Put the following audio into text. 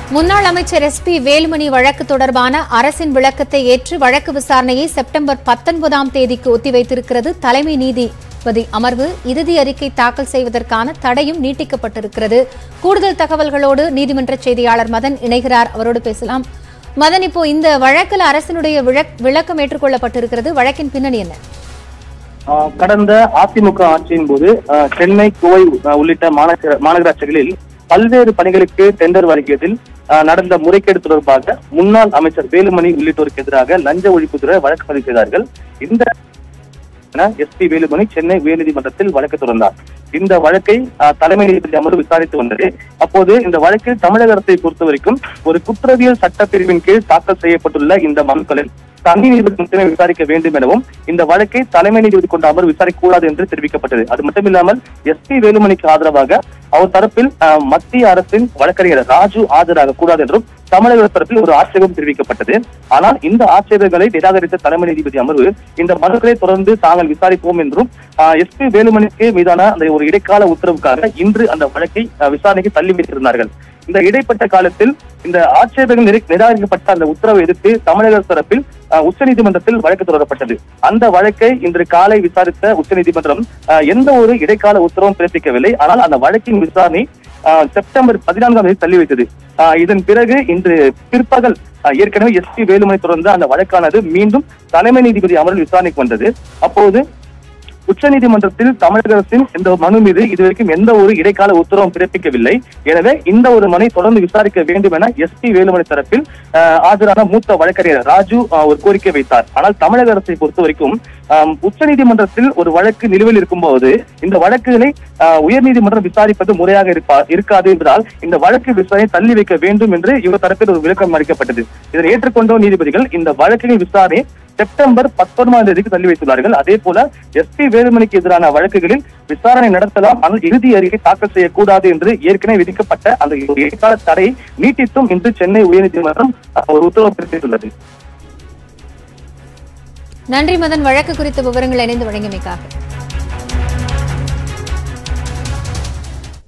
முன்னாள் அமைச்சர் S B Velumani வழக்கு தொடர்பான அரசின் விளக்கத்தை ஏற்று வழக்கு விசாரணையை செப்டம்பர் பத்தொன்பதாம் தேதிக்கு ஒத்திவைத்திருக்கிறது தலைமை நீதிபதி அமர்வு இறுதி அறிக்கை தாக்கல் செய்வதற்கான தடையும் நீட்டிக்கப்பட்டிருக்கிறது கூடுதல் தகவல்களோடு நீதிமன்ற செய்தியாளர் மதன் இணைகிறார் அவரோடு பேசலாம் மதன் இப்போ இந்த வழக்கில் அரசினுடைய விளக்- விளக்கம் ஏற்றுக்கொள்ளப்பட்டிருக்கிறது வழக்கின் பின்னணி என்ன ஆஹ் கடந்த அதிமுக ஆட்சியின் போது ஆஹ் சென்னை கோவை ஆஹ் உள்ளிட்ட மாநகர மாநகராட்சிகளில் பல்வேறு பணிகளுக்கு டெண்டர் வழங்கியதில் ஆஹ் நடந்த முறைகேடு தொடர்பாக முன்னாள் அமைச்சர் வேலுமணி உள்ளிட்டோருக்கு எதிராக லஞ்ச ஒழிப்புத்துறை வழக்கு பதிவு செய்தார்கள் இந்த எஸ் பி வேலுமணி சென்னை உயர்நீதிமன்றத்தில் வழக்கு தொடர்ந்தார் இந்த வழக்கை ஆஹ், தலைமை நீதிபதி அமர்வு விசாரித்து வந்தது அப்போது இந்த வழக்கில் தமிழக அரசை பொறுத்த வரைக்கும் ஒரு குற்றவியல் சட்டப்பிரிவின் கீழ் தாக்கல் செய்யப்பட்டுள்ள இந்த மனுக்களில் தனி நீதிபதி மட்டுமே விசாரிக்க வேண்டும் எனவும் இந்த வழக்கை தலைமை நீதிபதி கொண்ட அமர்வு விசாரிக்க கூடாது என்று தெரிவிக்கப்பட்டது அது மட்டுமில்லாமல் எஸ் பி வேலுமணிக்கு ஆதரவாக அவர் தரப்பில் ஆஹ், மத்திய அரசின் வழக்கறிஞர் ராஜு ஆஜராக கூடாது என்றும் தமிழக தரப்பில் ஒரு ஆட்சேபம் தெரிவிக்கப்பட்டது ஆனால் இந்த ஆட்சேபங்களை நிராகரித்த தலைமை நீதிபதி அமர்வு இந்த மனுக்களை தொடர்ந்து தாங்கள் விசாரிப்போம் என்றும் எஸ் பி வேலுமணிக்கு மீதான அந்த ஒரு இடைக்கால உத்தரவுக்காக இன்று அந்த வழக்கை ஆஹ், விசாரணைக்கு தள்ளி வைத்திருந்தார்கள் இந்த இடைப்பட்ட காலத்தில் இந்த ஆட்சேபங்கள் நிரை- நிராகரிக்கப்பட்ட அந்த உத்தரவை எதிர்த்து தமிழக தரப்பில் ஆஹ், உச்சநீதிமன்றத்தில் வழக்கு தொடரப்பட்டது அந்த வழக்கை இன்று காலை விசாரித்த உச்சநீதிமன்றம் ஆஹ், எந்த ஒரு இடைக்கால உத்தரவும் பிறப்பிக்கவில்லை ஆனால் அந்த வழக்கின் விசாரணை ஆஹ், செப்டம்பர் பதினான்காம் தேதி தள்ளி வைத்தது ஆஹ், இதன் பிறகு இன்று பிற்பகல் ஆஹ், ஏற்கனவே எஸ் பி வேலுமணி தொடர்ந்த அந்த வழக்கானது மீண்டும் தலைமை நீதிபதி அமர்வில் விசாரணைக்கு வந்தது அப்போது உச்சநீதிமன்றத்தில் தமிழக அரசின் இந்த மனு மீது இதுவரைக்கும் எந்த ஒரு இடைக்கால உத்தரவும் பிறப்பிக்கவில்லை எனவே இந்த ஒரு மனை தொடர்ந்து விசாரிக்க வேண்டும் என எஸ் பி வேலுமணி தரப்பில் ஆஹ், ஆஜரான மூத்த வழக்கறிஞர் ராஜு ஆஹ், ஒரு கோரிக்கை வைத்தார் ஆனால் தமிழக அரசை பொறுத்த வரைக்கும் ஆம், உச்சநீதிமன்றத்தில் ஒரு வழக்கு நிலுவையில் இருக்கும்போது இந்த வழக்குகளை ஆஹ், உயர்நீதிமன்றம் விசாரிப்பது முறையாக இருப்பா இருக்காது என்பதால் இந்த வழக்கு விசாரணை தள்ளி வைக்க வேண்டும் என்று இவர் தரப்பில் ஒரு விளக்கம் அளிக்கப்பட்டது இதனை ஏற்றுக்கொண்ட நீதிபதிகள் இந்த வழக்கின் விசாரணை செப்டம்பர் பத்தொன்பதாம் தேதிக்கு தள்ளி வைத்துள்ளார்கள் அதே போல எஸ் பி வேலுமணிக்கு எதிரான வழக்குகளில் விசாரணை நடத்தலாம் ஆனால் இறுதி அறிக்கை தாக்கல் செய்யக்கூடாது என்று ஏற்கனவே விதிக்கப்பட்ட அந்த ஒரு இடைக்கால தடையை நீட்டித்தும் இன்று சென்னை உயர்நீதிமன்றம் அஹ், ஒரு உத்தரவு பிறப்பித்துள்ளது நன்றி மதன் வழக்கு குறித்த விவரங்கள் இணைந்து வழங்கியமைக்காக